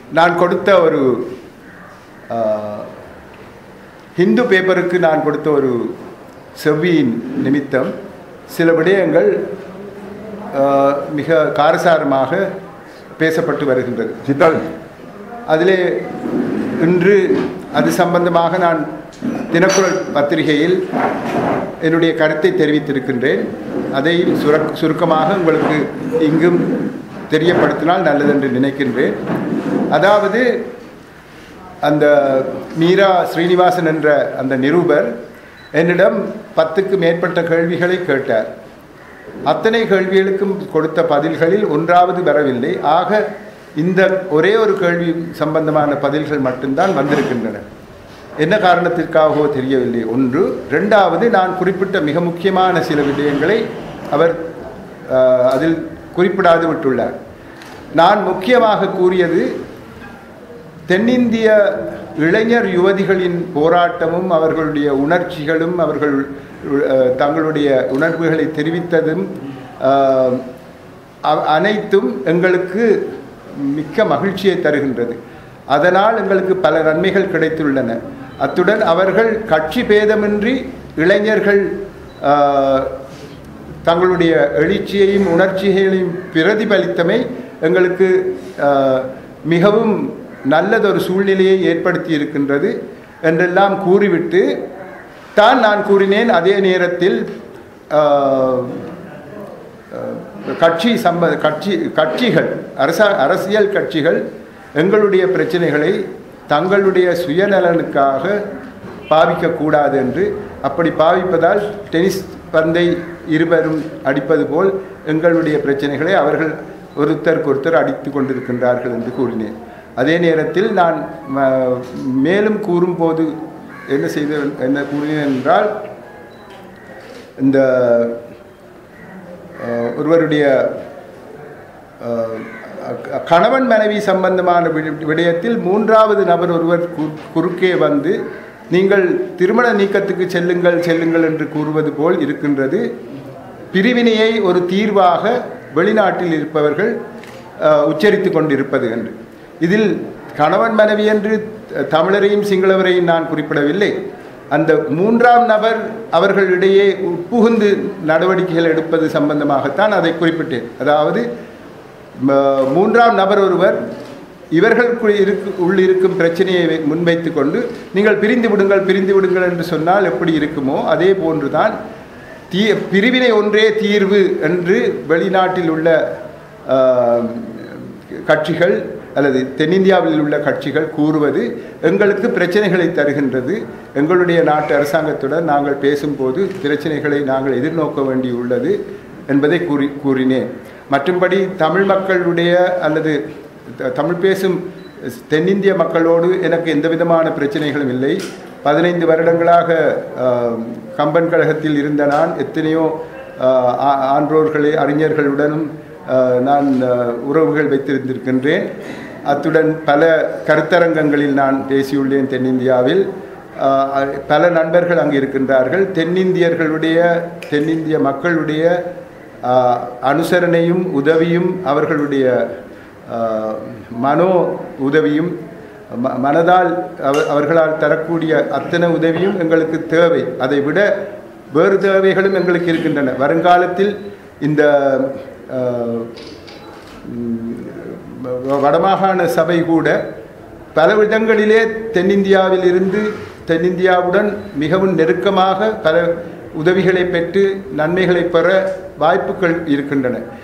நான் கொடுத்த ஒரு ஆஹ், ஹிந்து பேப்பருக்கு நான் கொடுத்த ஒரு செவ்வியின் நிமித்தம் சில விடயங்கள் ஆஹ், மிக காரசாரமாக பேசப்பட்டு வருகின்றது சித்தால் அதிலே இன்று அது சம்பந்தமாக நான் தினக்குரல் பத்திரிகையில் என்னுடைய கருத்தை தெரிவித்திருக்கின்றேன் அதை சுரக் சுருக்கமாக உங்களுக்கு இங்கும் தெரியப்படுத்தினால் நல்லதென்று நினைக்கின்றேன் அதாவது அந்த மீரா ஸ்ரீனிவாசன் என்ற அந்த நிருபர் என்னிடம் பத்துக்கு மேற்பட்ட கேள்விகளை கேட்டார் அத்தனை கேள்விகளுக்கும் கொடுத்த பதில்களில் ஒன்றாவது வரவில்லை ஆக இந்த ஒரே ஒரு கேள்வி சம்பந்தமான பதில்கள் மட்டும்தான் வந்திருக்கின்றன என்ன காரணத்திற்காகவோ தெரியவில்லை ஒன்று ரெண்டாவது நான் குறிப்பிட்ட மிக முக்கியமான சில விடயங்களை அவர் ஆஹ், அதில் குறிப்பிடாது விட்டுள்ளார் நான் முக்கியமாக கூறியது தென்னிந்திய இளைஞர் யுவதிகளின் போராட்டமும் அவர்களுடைய உணர்ச்சிகளும் அவர்கள் அஹ், தங்களுடைய உணர்வுகளை தெரிவித்ததும் அஹ், அ- அனைத்தும் எங்களுக்கு மிக்க மகிழ்ச்சியை தருகின்றது அதனால் எங்களுக்கு பல நன்மைகள் கிடைத்துள்ளன அத்துடன் அவர்கள் கட்சி பேதமின்றி இளைஞர்கள் அஹ், தங்களுடைய எழுச்சியையும் உணர்ச்சிகளையும் பிரதிபலித்தமை எங்களுக்கு அஹ், மிகவும் நல்லதொரு சூழ்நிலையை ஏற்படுத்தி இருக்கின்றது என்றெல்லாம் கூறிவிட்டு தான் நான் கூறினேன் அதே நேரத்தில் அஹ், அஹ், கட்சி சம்ப கட்சி கட்சிகள் அரச அரசியல் கட்சிகள் எங்களுடைய பிரச்சனைகளை தங்களுடைய சுயநலனுக்காக பாவிக்கக்கூடாது என்று அப்படி பாவிப்பதால் டென்னிஸ் பந்தை இருவரும் அடிப்பது போல் எங்களுடைய பிரச்சனைகளை அவர்கள் ஒருத்தருக்கு ஒருத்தர் அடித்து கொண்டிருக்கின்றார்கள் என்று கூறினேன் அதே நேரத்தில் நான் ம- மேலும் கூறும்போது என்ன செய்த என்ன கூறினேன் என்றால் இந்த அஹ், ஒருவருடைய அஹ், க- கணவன் மனைவி சம்பந்தமான வி- விடயத்தில் மூன்றாவது நபர் ஒருவர் கு- குறுக்கே வந்து நீங்கள் திருமண நீக்கத்துக்கு செல்லுங்கள் செல்லுங்கள் என்று கூறுவது போல் இருக்கின்றது பிரிவினையை ஒரு தீர்வாக வெளிநாட்டில் இருப்பவர்கள் அஹ், உச்சரித்து கொண்டிருப்பது என்று இதில் கணவன் மனைவி என்று தமிழரையும் சிங்களவரையும் நான் குறிப்பிடவில்லை அந்த மூன்றாம் நபர் அவர்களிடையே உட்புகுந்து நடவடிக்கைகள் எடுப்பது சம்பந்தமாகத்தான் அதை குறிப்பிட்டேன் அதாவது ம- மூன்றாம் நபர் ஒருவர் இவர்களுக்குள் இருக்கு உள் இருக்கும் பிரச்சனையை வை- முன்வைத்து கொண்டு நீங்கள் பிரிந்து விடுங்கள் பிரிந்து விடுங்கள் என்று சொன்னால் எப்படி இருக்குமோ அதே போன்றுதான் தீ பிரிவினை ஒன்றே தீர்வு என்று வெளிநாட்டில் உள்ள ஆஹ், கட்சிகள் அல்லது தென்னிந்தியாவில் உள்ள கட்சிகள் கூறுவது எங்களுக்கு பிரச்சனைகளை தருகின்றது எங்களுடைய நாட்டு அரசாங்கத்துடன் நாங்கள் பேசும்போது பிரச்சனைகளை நாங்கள் எதிர்நோக்க வேண்டியுள்ளது என்பதை கூறி கூறினேன் மற்றும்படி தமிழ் மக்களுடைய அல்லது த- தமிழ் பேசும் தென்னிந்திய மக்களோடு எனக்கு எந்த விதமான பிரச்சனைகளும் இல்லை பதினைந்து வருடங்களாக ஆஹ், கம்பன் கழகத்தில் இருந்த நான் எத்தனையோ ஆஹ், ஆ- ஆன்றோர்களை அறிஞர்களுடனும் ஆஹ், நான் ஆஹ், உறவுகள் வைத்திருந்திருக்கின்றேன் அத்துடன் பல கருத்தரங்கங்களில் நான் பேசியுள்ளேன் தென்னிந்தியாவில் ஆஹ், பல நண்பர்கள் அங்கு இருக்கின்றார்கள் தென்னிந்தியர்களுடைய தென்னிந்திய மக்களுடைய ஆஹ், அனுசரணையும் உதவியும் அவர்களுடைய ஆஹ், மனோ உதவியும் ம- மனதால் அவ- அவர்களால் தரக்கூடிய அத்தனை உதவியும் எங்களுக்கு தேவை அதை விட வேறு தேவைகளும் எங்களுக்கு இருக்கின்றன வருங்காலத்தில் இந்த ஆஹ், ம், வ- வடமாகாண சபை கூட பல விதங்களிலே தென்னிந்தியாவில் இருந்து தென்னிந்தியாவுடன் மிகவும் நெருக்கமாக பல உதவிகளை பெற்று நன்மைகளை பெற வாய்ப்புகள் இருக்கின்றன